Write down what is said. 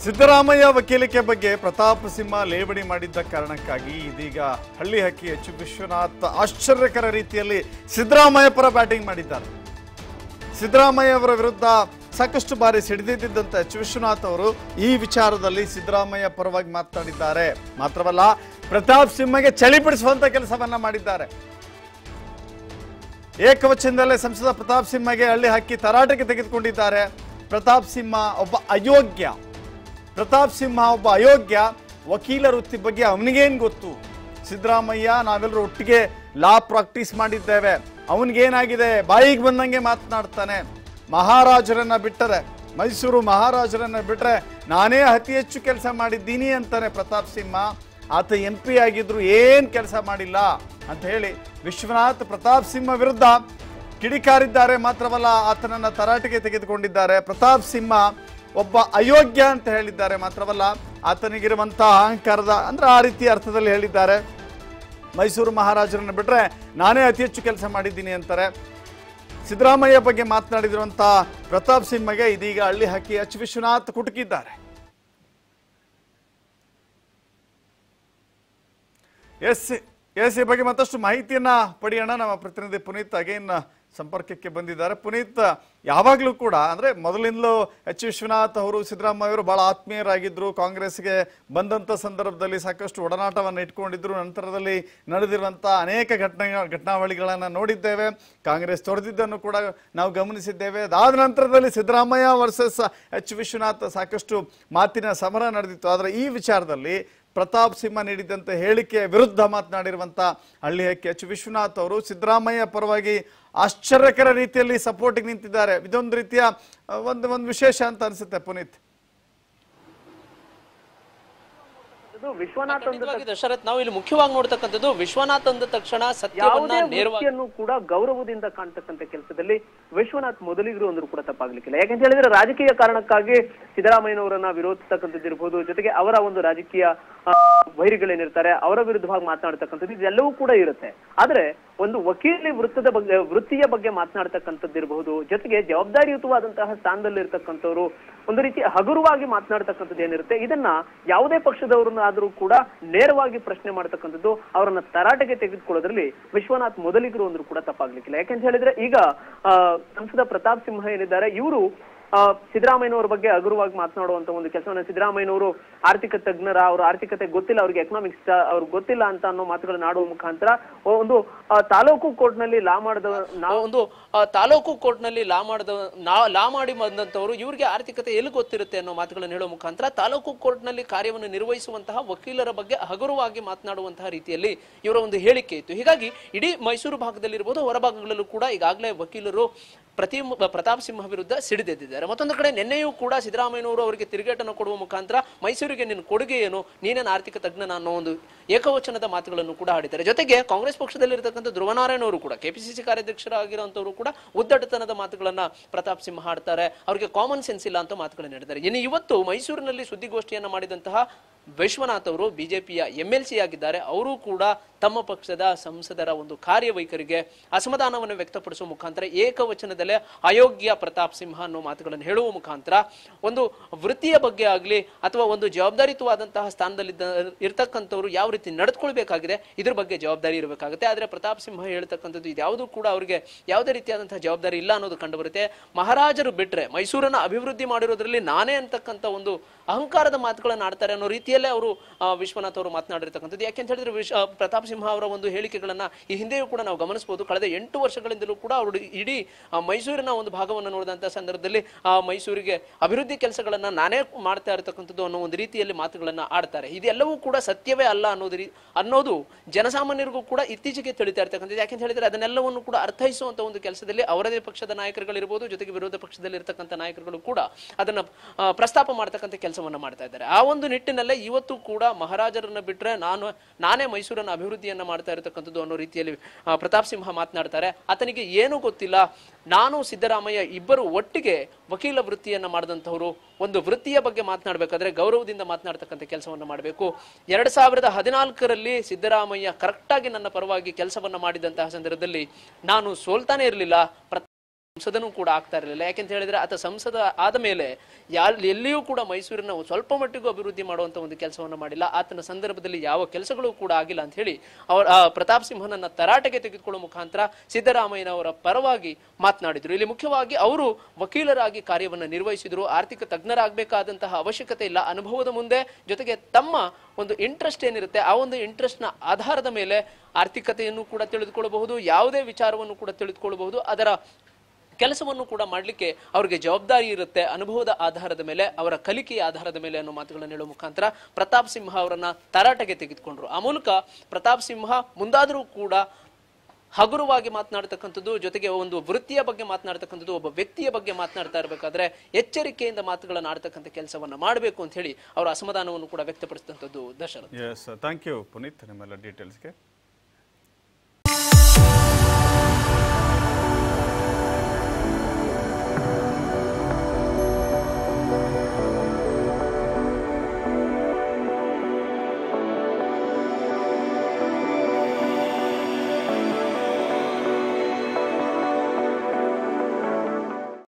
ಸಿದ್ದರಾಮಯ್ಯ ವಕೀಲಿಕೆ ಬಗ್ಗೆ ಪ್ರತಾಪ್ ಸಿಂಹ ಲೇವಡಿ ಮಾಡಿದ್ದ ಕಾರಣಕ್ಕಾಗಿ ಇದೀಗ ಹಳ್ಳಿ ಹಕ್ಕಿ ಎಚ್ ವಿಶ್ವನಾಥ್ ಆಶ್ಚರ್ಯಕರ ರೀತಿಯಲ್ಲಿ ಸಿದ್ದರಾಮಯ್ಯ ಪರ ಬ್ಯಾಟಿಂಗ್ ಮಾಡಿದ್ದಾರೆ ಸಿದ್ದರಾಮಯ್ಯ ಅವರ ವಿರುದ್ಧ ಸಾಕಷ್ಟು ಬಾರಿ ಸಿಡಿದಿದ್ದಂತ ಎಚ್ ವಿಶ್ವನಾಥ್ ಅವರು ಈ ವಿಚಾರದಲ್ಲಿ ಸಿದ್ದರಾಮಯ್ಯ ಪರವಾಗಿ ಮಾತನಾಡಿದ್ದಾರೆ ಮಾತ್ರವಲ್ಲ ಪ್ರತಾಪ್ ಸಿಂಹಗೆ ಚಳಿ ಬಿಡಿಸುವಂತ ಕೆಲಸವನ್ನ ಮಾಡಿದ್ದಾರೆ ಏಕವಚನದಲ್ಲೇ ಸಂಸದ ಪ್ರತಾಪ್ ಸಿಂಹಗೆ ಹಳ್ಳಿ ಹಾಕಿ ತರಾಟೆಗೆ ತೆಗೆದುಕೊಂಡಿದ್ದಾರೆ ಪ್ರತಾಪ್ ಸಿಂಹ ಒಬ್ಬ ಅಯೋಗ್ಯ ಪ್ರತಾಪ್ ಸಿಂಹ ಒಬ್ಬ ಅಯೋಗ್ಯ ವಕೀಲ ವೃತ್ತಿ ಬಗ್ಗೆ ಅವನಿಗೇನು ಗೊತ್ತು ಸಿದ್ದರಾಮಯ್ಯ ನಾವೆಲ್ಲರೂ ಒಟ್ಟಿಗೆ ಲಾ ಪ್ರಾಕ್ಟೀಸ್ ಮಾಡಿದ್ದೇವೆ ಅವನಿಗೇನಾಗಿದೆ ಬಾಯಿಗೆ ಬಂದಂಗೆ ಮಾತನಾಡ್ತಾನೆ ಮಹಾರಾಜರನ್ನ ಬಿಟ್ಟರೆ ಮೈಸೂರು ಮಹಾರಾಜರನ್ನ ಬಿಟ್ಟರೆ ನಾನೇ ಅತಿ ಹೆಚ್ಚು ಕೆಲಸ ಮಾಡಿದ್ದೀನಿ ಅಂತಾನೆ ಪ್ರತಾಪ್ ಸಿಂಹ ಆತ ಎಂ ಪಿ ಆಗಿದ್ರು ಏನು ಕೆಲಸ ಮಾಡಿಲ್ಲ ಅಂತ ಹೇಳಿ ವಿಶ್ವನಾಥ್ ಪ್ರತಾಪ್ ಸಿಂಹ ವಿರುದ್ಧ ಕಿಡಿಕಾರಿದ್ದಾರೆ ಮಾತ್ರವಲ್ಲ ಆತನನ್ನ ತರಾಟೆಗೆ ತೆಗೆದುಕೊಂಡಿದ್ದಾರೆ ಪ್ರತಾಪ್ ಸಿಂಹ ಒಬ್ಬ ಅಯೋಗ್ಯ ಅಂತ ಹೇಳಿದ್ದಾರೆ ಮಾತ್ರವಲ್ಲ ಆತನಿಗಿರುವಂತಹ ಅಹಂಕಾರದ ಅಂದ್ರೆ ಆ ರೀತಿ ಅರ್ಥದಲ್ಲಿ ಹೇಳಿದ್ದಾರೆ ಮೈಸೂರು ಮಹಾರಾಜರನ್ನು ಬಿಟ್ರೆ ನಾನೇ ಅತಿ ಹೆಚ್ಚು ಕೆಲಸ ಮಾಡಿದ್ದೀನಿ ಅಂತಾರೆ ಸಿದ್ದರಾಮಯ್ಯ ಬಗ್ಗೆ ಮಾತನಾಡಿದಿರುವಂಥ ಪ್ರತಾಪ್ ಸಿಂಹಗೆ ಇದೀಗ ಹಳ್ಳಿ ಹಾಕಿ ಎಚ್ ವಿಶ್ವನಾಥ್ ಕುಟುಕಿದ್ದಾರೆ ಎಸ್ ಎಸ್ ಈ ಬಗ್ಗೆ ಮತ್ತಷ್ಟು ಮಾಹಿತಿಯನ್ನ ಪಡೆಯೋಣ ನಮ್ಮ ಪ್ರತಿನಿಧಿ ಪುನೀತ್ ಅಗೇನ್ ಸಂಪರ್ಕಕ್ಕೆ ಬಂದಿದ್ದಾರೆ ಪುನೀತ್ ಯಾವಾಗಲೂ ಕೂಡ ಅಂದ್ರೆ ಮೊದಲಿಂದಲೂ ಎಚ್ ವಿಶ್ವನಾಥ್ ಅವರು ಸಿದ್ದರಾಮಯ್ಯ ಅವರು ಬಹಳ ಆತ್ಮೀಯರಾಗಿದ್ರು ಕಾಂಗ್ರೆಸ್ಗೆ ಬಂದಂತ ಸಂದರ್ಭದಲ್ಲಿ ಸಾಕಷ್ಟು ಒಡನಾಟವನ್ನು ಇಟ್ಕೊಂಡಿದ್ರು ನಂತರದಲ್ಲಿ ನಡೆದಿರುವಂತಹ ಅನೇಕ ಘಟನೆ ಘಟನಾವಳಿಗಳನ್ನು ನೋಡಿದ್ದೇವೆ ಕಾಂಗ್ರೆಸ್ ತೊರೆದಿದ್ದನ್ನು ಕೂಡ ನಾವು ಗಮನಿಸಿದ್ದೇವೆ ಅದಾದ ನಂತರದಲ್ಲಿ ಸಿದ್ದರಾಮಯ್ಯ ವರ್ಸಸ್ ಎಚ್ ವಿಶ್ವನಾಥ್ ಸಾಕಷ್ಟು ಮಾತಿನ ಸಮರ ನಡೆದಿತ್ತು ಆದರೆ ಈ ವಿಚಾರದಲ್ಲಿ ಪ್ರತಾಪ್ ಸಿಂಹ ನೀಡಿದಂತೆ ಹೇಳಿಕೆ ವಿರುದ್ಧ ಮಾತನಾಡಿರುವಂಥ ಹಳ್ಳಿ ಹಕ್ಕಿ ಎಚ್ ವಿಶ್ವನಾಥ್ ಅವರು ಸಿದ್ದರಾಮಯ್ಯ ಪರವಾಗಿ ಆಶ್ಚರ್ಯಕರ ರೀತಿಯಲ್ಲಿ ಸಪೋರ್ಟಿಗೆ ನಿಂತಿದ್ದಾರೆ ಇದೊಂದು ರೀತಿಯ ಆ, ಒಂದು ಒಂದು ವಿಶೇಷ ಅಂತ ಅನಿಸುತ್ತೆ ಪುನೀತ್ ಇದು ವಿಶ್ವನಾಥ್ ಅಂದ ಖಂಡಿತವಾಗಿ ದಶರಥ್ ನಾವು ಇಲ್ಲಿ ಮುಖ್ಯವಾಗಿ ನೋಡ್ತಕ್ಕಂಥದ್ದು ವಿಶ್ವನಾಥ್ ಅಂದ ತಕ್ಷಣ ಸತ್ಯವನ್ನ ಯಾವುದೇ ನೇರವಾಗಿ ವೃತ್ತಿಯನ್ನು ಕೂಡ ಗೌರವದಿಂದ ಕಾಣ್ತಕ್ಕಂಥ ಕೆಲಸದಲ್ಲಿ ವಿಶ್ವನಾಥ್ ಮೊದಲಿಗರು ಅಂದ್ರೂ ಕೂಡ ತಪ್ಪಾಗ್ಲಿಕ್ಕಿಲ್ಲ ಯಾಕಂತ ಹೇಳಿದ್ರೆ ರಾಜಕೀಯ ಕಾರಣಕ್ಕಾಗಿ ಸಿದ್ದರಾಮಯ್ಯನವರನ್ನ ವಿರೋಧಿಸ್ತಕ್ಕಂಥದ್ದು ಇರ್ಬೋದು ಜೊತೆಗೆ ಅವರ ಒಂದು ರಾಜಕೀಯ ಆ, ವೈರಿಗಳೇನಿರ್ತಾರೆ ಅವರ ವಿರುದ್ಧವಾಗಿ ಮಾತನಾಡ್ತಕ್ಕಂಥದ್ದು ಇದೆಲ್ಲವೂ ಕೂಡ ಇರುತ್ತೆ ಆದ್ರೆ ಒಂದು ವಕೀಲಿ ವೃತ್ತದ ಬಗ್ಗೆ ವೃತ್ತಿಯ ಬಗ್ಗೆ ಮಾತನಾಡ್ತಕ್ಕಂಥದ್ದು ಇರಬಹುದು ಜೊತೆಗೆ ಜವಾಬ್ದಾರಿಯುತವಾದಂತಹ ಸ್ಥಾನದಲ್ಲಿ ಇರ್ತಕ್ಕಂಥವ್ರು ಒಂದು ರೀತಿ ಹಗುರವಾಗಿ ಮಾತನಾಡ್ತಕ್ಕಂಥದ್ದು ಏನಿರುತ್ತೆ ಇದನ್ನ ಯಾವುದೇ ಪಕ್ಷದವರನ್ನಾದ್ರೂ ಕೂಡ ನೇರವಾಗಿ ಪ್ರಶ್ನೆ ಮಾಡ್ತಕ್ಕಂಥದ್ದು ಅವರನ್ನ ತರಾಟೆಗೆ ತೆಗೆದುಕೊಳ್ಳೋದ್ರಲ್ಲಿ ವಿಶ್ವನಾಥ್ ಮೊದಲಿಗರು ಅಂದ್ರೂ ಕೂಡ ತಪ್ಪಾಗ್ಲಿಕ್ಕಿಲ್ಲ ಯಾಕಂತ ಹೇಳಿದ್ರೆ ಈಗ ಆ, ಸಂಸದ ಪ್ರತಾಪ್ ಸಿಂಹ ಏನಿದ್ದಾರೆ ಇವರು ಸಿದ್ದರಾಮಯ್ಯನವರ ಬಗ್ಗೆ ಹಗುರವಾಗಿ ಮಾತನಾಡುವಂತ ಒಂದು ಕೆಲಸವನ್ನ ಸಿದ್ದರಾಮಯ್ಯನವರು ಆರ್ಥಿಕ ತಜ್ಞರ ಅವ್ರ ಆರ್ಥಿಕತೆ ಗೊತ್ತಿಲ್ಲ ಅವ್ರಿಗೆ ಎಕನಾಮಿಕ್ಸ್ ಅವ್ರಿಗೆ ಗೊತ್ತಿಲ್ಲ ಅಂತ ಅನ್ನೋ ಮಾತುಗಳನ್ನ ಆಡುವ ಮುಖಾಂತರ ಒಂದು ಆ, ತಾಲೂಕು ಕೋರ್ಟ್ ನಲ್ಲಿ ಲಾ ಮಾಡಿದ ನಾವು ಒಂದು ಆ, ತಾಲೂಕು ಕೋರ್ಟ್ ನಲ್ಲಿ ಲಾ ಮಾಡಿದ ನಾ- ಲಾ ಮಾಡಿ ಬಂದಂತವರು ಇವ್ರಿಗೆ ಆರ್ಥಿಕತೆ ಎಲ್ಲಿ ಗೊತ್ತಿರುತ್ತೆ ಅನ್ನೋ ಮಾತುಗಳನ್ನು ಹೇಳುವ ಮುಖಾಂತರ ತಾಲೂಕು ಕೋರ್ಟ್ ನಲ್ಲಿ ಕಾರ್ಯವನ್ನು ನಿರ್ವಹಿಸುವಂತಹ ವಕೀಲರ ಬಗ್ಗೆ ಹಗುರವಾಗಿ ಮಾತನಾಡುವಂತಹ ರೀತಿಯಲ್ಲಿ ಇವರ ಒಂದು ಹೇಳಿಕೆ ಇತ್ತು ಹೀಗಾಗಿ ಇಡೀ ಮೈಸೂರು ಭಾಗದಲ್ಲಿರ್ಬೋದು ಹೊರಭಾಗಗಳಲ್ಲೂ ಕೂಡ ಈಗಾಗಲೇ ವಕೀಲರು ಪ್ರತಿ ಪ್ರತಾಪ್ ಸಿಂಹ ವಿರುದ್ಧ ಸಿಡಿದೆದ್ದಿದ್ದಾರೆ ಮತ್ತೊಂದು ಕಡೆ ನಿನ್ನೆಯೂ ಕೂಡ ಸಿದ್ದರಾಮಯ್ಯನವರು ಅವರಿಗೆ ತಿರುಗೇಟನ್ನು ಕೊಡುವ ಮುಖಾಂತರ ಮೈಸೂರಿಗೆ ನಿನ್ನ ಕೊಡುಗೆ ಏನು ನೀನೇನು ಆರ್ಥಿಕ ತಜ್ಞನ ಅನ್ನೋ ಒಂದು ಏಕವಚನದ ಮಾತುಗಳನ್ನು ಕೂಡ ಆಡಿದ್ದಾರೆ ಜೊತೆಗೆ ಕಾಂಗ್ರೆಸ್ ಪಕ್ಷದಲ್ಲಿರ್ತಕ್ಕಂಥ ಧ್ರುವನಾರಾಯಣ ಅವರು ಕೂಡ ಕೆಪಿಸಿಸಿ ಕಾರ್ಯಾಧ್ಯಕ್ಷರಾಗಿರುವಂತವರು ಕೂಡ ಉದ್ದಟತನದ ಮಾತುಗಳನ್ನ ಪ್ರತಾಪ್ ಸಿಂಹ ಆಡ್ತಾರೆ ಅವರಿಗೆ ಕಾಮನ್ ಸೆನ್ಸ್ ಇಲ್ಲ ಅಂತ ಮಾತುಗಳನ್ನು ಹೇಳಿದ್ದಾರೆ ಇನ್ನು ಇವತ್ತು ಮೈಸೂರಿನಲ್ಲಿ ಸುದ್ದಿಗೋಷ್ಠಿಯನ್ನ ಮಾಡಿದಂತಹ ವಿಶ್ವನಾಥ್ ಅವರು ಬಿಜೆಪಿಯ ಎಂ ಎಲ್ ಸಿ ಆಗಿದ್ದಾರೆ ಅವರು ಕೂಡ ತಮ್ಮ ಪಕ್ಷದ ಸಂಸದರ ಒಂದು ಕಾರ್ಯವೈಖರಿಗೆ ಅಸಮಾಧಾನವನ್ನು ವ್ಯಕ್ತಪಡಿಸುವ ಮುಖಾಂತರ ಏಕವಚನದಲ್ಲೇ ಅಯೋಗ್ಯ ಪ್ರತಾಪ್ ಸಿಂಹ ಅನ್ನೋ ಮಾತುಗಳನ್ನು ಹೇಳುವ ಮುಖಾಂತರ ಒಂದು ವೃತ್ತಿಯ ಬಗ್ಗೆ ಆಗಲಿ ಅಥವಾ ಒಂದು ಜವಾಬ್ದಾರಿಯುತವಾದಂತಹ ಸ್ಥಾನದಲ್ಲಿದ್ದ ಇರ್ತಕ್ಕಂಥವ್ರು ಯಾವ ರೀತಿ ನಡೆದುಕೊಳ್ಬೇಕಾಗಿದೆ ಇದ್ರ ಬಗ್ಗೆ ಜವಾಬ್ದಾರಿ ಇರಬೇಕಾಗುತ್ತೆ ಆದರೆ ಪ್ರತಾಪ್ ಸಿಂಹ ಹೇಳ್ತಕ್ಕಂಥದ್ದು ಇದ್ಯಾವುದು ಕೂಡ ಅವರಿಗೆ ಯಾವುದೇ ರೀತಿಯಾದಂತಹ ಜವಾಬ್ದಾರಿ ಇಲ್ಲ ಅನ್ನೋದು ಕಂಡು ಬರುತ್ತೆ ಮಹಾರಾಜರು ಬಿಟ್ರೆ ಮೈಸೂರನ್ನ ಅಭಿವೃದ್ಧಿ ಮಾಡಿರೋದ್ರಲ್ಲಿ ನಾನೇ ಅಂತಕ್ಕಂಥ ಒಂದು ಅಹಂಕಾರದ ಮಾತುಗಳನ್ನು ಆಡ್ತಾರೆ ಅನ್ನೋ ರೀತಿಯಲ್ಲೇ ಅವರು ಆ, ವಿಶ್ವನಾಥ್ ಅವರು ಮಾತನಾಡಿರ್ತಕ್ಕಂಥದ್ದು ಯಾಕೆಂತ ಹೇಳಿದ್ರೆ ವಿಶ್ ಆ, ಪ್ರತಾಪ್ ಸಿಂಹ ಅವರ ಒಂದು ಹೇಳಿಕೆಗಳನ್ನ ಈ ಹಿಂದೆಯೂ ಕೂಡ ನಾವು ಗಮನಿಸಬಹುದು ಕಳೆದ ಎಂಟು ವರ್ಷಗಳಿಂದಲೂ ಕೂಡ ಅವರು ಇಡೀ ಆ, ಮೈಸೂರಿನ ಒಂದು ಭಾಗವನ್ನು ನೋಡಿದಂಥ ಸಂದರ್ಭದಲ್ಲಿ ಆ ಮೈಸೂರಿಗೆ ಅಭಿವೃದ್ಧಿ ಕೆಲಸಗಳನ್ನ ನಾನೇ ಮಾಡ್ತಾ ಇರತಕ್ಕಂಥದ್ದು ಅನ್ನೋ ಒಂದು ರೀತಿಯಲ್ಲಿ ಮಾತುಗಳನ್ನ ಆಡ್ತಾರೆ ಇದೆಲ್ಲವೂ ಕೂಡ ಸತ್ಯವೇ ಅಲ್ಲ ಅನ್ನೋದು ರೀ- ಅನ್ನೋದು ಜನಸಾಮಾನ್ಯರಿಗೂ ಕೂಡ ಇತ್ತೀಚೆಗೆ ತಿಳಿತಾ ಇರ್ತಕ್ಕಂಥದ್ದು ಯಾಕೆಂತ ಹೇಳಿದ್ರೆ ಅದನ್ನೆಲ್ಲವನ್ನು ಕೂಡ ಅರ್ಥೈಸುವಂತ ಒಂದು ಕೆಲಸದಲ್ಲಿ ಅವರದೇ ಪಕ್ಷದ ನಾಯಕರುಗಳಿರ್ಬೋದು ಜೊತೆಗೆ ವಿರೋಧ ಪಕ್ಷದಲ್ಲಿ ಇರ್ತಕ್ಕಂಥ ನಾಯಕರುಗಳು ಕೂಡ ಅದನ್ನ ಆ, ಪ್ರಸ್ತಾಪ ಮಾಡ್ತಕ್ಕಂಥ ಕೆಲಸವನ್ನ ಮಾಡ್ತಾ ಇದ್ದಾರೆ ಆ ಒಂದು ನಿಟ್ಟಿನಲ್ಲೇ ಇವತ್ತು ಕೂಡ ಮಹಾರಾಜರನ್ನ ಬಿಟ್ರೆ ನಾನು ನಾನೇ ಮೈಸೂರನ್ನ ಅಭಿವೃದ್ಧಿಯನ್ನ ಮಾಡ್ತಾ ಇರತಕ್ಕಂಥದ್ದು ಅನ್ನೋ ರೀತಿಯಲ್ಲಿ ಆ, ಪ್ರತಾಪ್ ಸಿಂಹ ಮಾತನಾಡ್ತಾರೆ ಆತನಿಗೆ ಏನೂ ಗೊತ್ತಿಲ್ಲ ನಾನು ಸಿದ್ದರಾಮಯ್ಯ ಇಬ್ಬರು ಒಟ್ಟಿಗೆ ವಕೀಲ ವೃತ್ತಿಯನ್ನ ಮಾಡಿದಂಥವ್ರು ಒಂದು ವೃತ್ತಿಯ ಬಗ್ಗೆ ಮಾತನಾಡಬೇಕಾದ್ರೆ ಗೌರವದಿಂದ ಮಾತನಾಡ್ತಕ್ಕಂಥ ಕೆಲಸವನ್ನ ಮಾಡಬೇಕು ಎರಡ್ ಸಾವಿರದ ಹದಿನಾಲ್ಕರಲ್ಲಿ ಸಿದ್ದರಾಮಯ್ಯ ಕರೆಕ್ಟಾಗಿ ನನ್ನ ಪರವಾಗಿ ಕೆಲಸವನ್ನ ಮಾಡಿದಂತಹ ಸಂದರ್ಭದಲ್ಲಿ ನಾನು ಸೋಲ್ತಾನೆ ಇರಲಿಲ್ಲ ಸಂಸದನೂ ಕೂಡ ಆಗ್ತಾ ಇರಲಿಲ್ಲ ಯಾಕೆಂತ ಹೇಳಿದ್ರೆ ಆತ ಸಂಸದ ಆದ ಮೇಲೆ ಯಾಲ್ ಎಲ್ಲಿಯೂ ಕೂಡ ಮೈಸೂರಿನ ಸ್ವಲ್ಪ ಮಟ್ಟಿಗೂ ಅಭಿವೃದ್ಧಿ ಮಾಡುವಂತ ಒಂದು ಕೆಲಸವನ್ನು ಮಾಡಿಲ್ಲ ಆತನ ಸಂದರ್ಭದಲ್ಲಿ ಯಾವ ಕೆಲಸಗಳು ಕೂಡ ಆಗಿಲ್ಲ ಅಂತ ಹೇಳಿ ಅವರ ಆ, ಪ್ರತಾಪ್ ಸಿಂಹನನ್ನ ತರಾಟೆಗೆ ತೆಗೆದುಕೊಳ್ಳುವ ಮುಖಾಂತರ ಸಿದ್ದರಾಮಯ್ಯನವರ ಪರವಾಗಿ ಮಾತನಾಡಿದ್ರು ಇಲ್ಲಿ ಮುಖ್ಯವಾಗಿ ಅವರು ವಕೀಲರಾಗಿ ಕಾರ್ಯವನ್ನು ನಿರ್ವಹಿಸಿದ್ರು ಆರ್ಥಿಕ ತಜ್ಞರಾಗಬೇಕಾದಂತಹ ಅವಶ್ಯಕತೆ ಇಲ್ಲ ಅನುಭವದ ಮುಂದೆ ಜೊತೆಗೆ ತಮ್ಮ ಒಂದು ಇಂಟ್ರೆಸ್ಟ್ ಏನಿರುತ್ತೆ ಆ ಒಂದು ಇಂಟ್ರೆಸ್ಟ್ ನ ಆಧಾರದ ಮೇಲೆ ಆರ್ಥಿಕತೆಯನ್ನು ಕೂಡ ತಿಳಿದುಕೊಳ್ಳಬಹುದು ಯಾವುದೇ ವಿಚಾರವನ್ನು ಕೂಡ ತಿಳಿದುಕೊಳ್ಳಬಹುದು ಅದರ ಕೆಲಸವನ್ನು ಕೂಡ ಮಾಡಲಿಕ್ಕೆ ಅವರಿಗೆ ಜವಾಬ್ದಾರಿ ಇರುತ್ತೆ ಅನುಭವದ ಆಧಾರದ ಮೇಲೆ ಅವರ ಕಲಿಕೆಯ ಆಧಾರದ ಮೇಲೆ ಅನ್ನೋ ಮಾತುಗಳನ್ನು ಹೇಳುವ ಮುಖಾಂತರ ಪ್ರತಾಪ್ ಸಿಂಹ ಅವರನ್ನ ತರಾಟೆಗೆ ತೆಗೆದುಕೊಂಡ್ರು ಆ ಮೂಲಕ ಪ್ರತಾಪ್ ಸಿಂಹ ಮುಂದಾದರೂ ಕೂಡ ಹಗುರವಾಗಿ ಮಾತನಾಡ್ತಕ್ಕಂಥದ್ದು ಜೊತೆಗೆ ಒಂದು ವೃತ್ತಿಯ ಬಗ್ಗೆ ಮಾತನಾಡ್ತಕ್ಕಂಥದ್ದು ಒಬ್ಬ ವ್ಯಕ್ತಿಯ ಬಗ್ಗೆ ಮಾತನಾಡ್ತಾ ಇರಬೇಕಾದ್ರೆ ಎಚ್ಚರಿಕೆಯಿಂದ ಮಾತುಗಳನ್ನು ಆಡ್ತಕ್ಕಂಥ ಕೆಲಸವನ್ನ ಮಾಡಬೇಕು ಅಂತ ಹೇಳಿ ಅವರ ಅಸಮಾಧಾನವನ್ನು ಕೂಡ ವ್ಯಕ್ತಪಡಿಸಿದಂಥದ್ದು Dasharath yes thank you Puneeth ನಿಮ್ಮೆಲ್ಲ ಡೀಟೇಲ್ಸ್ಗೆ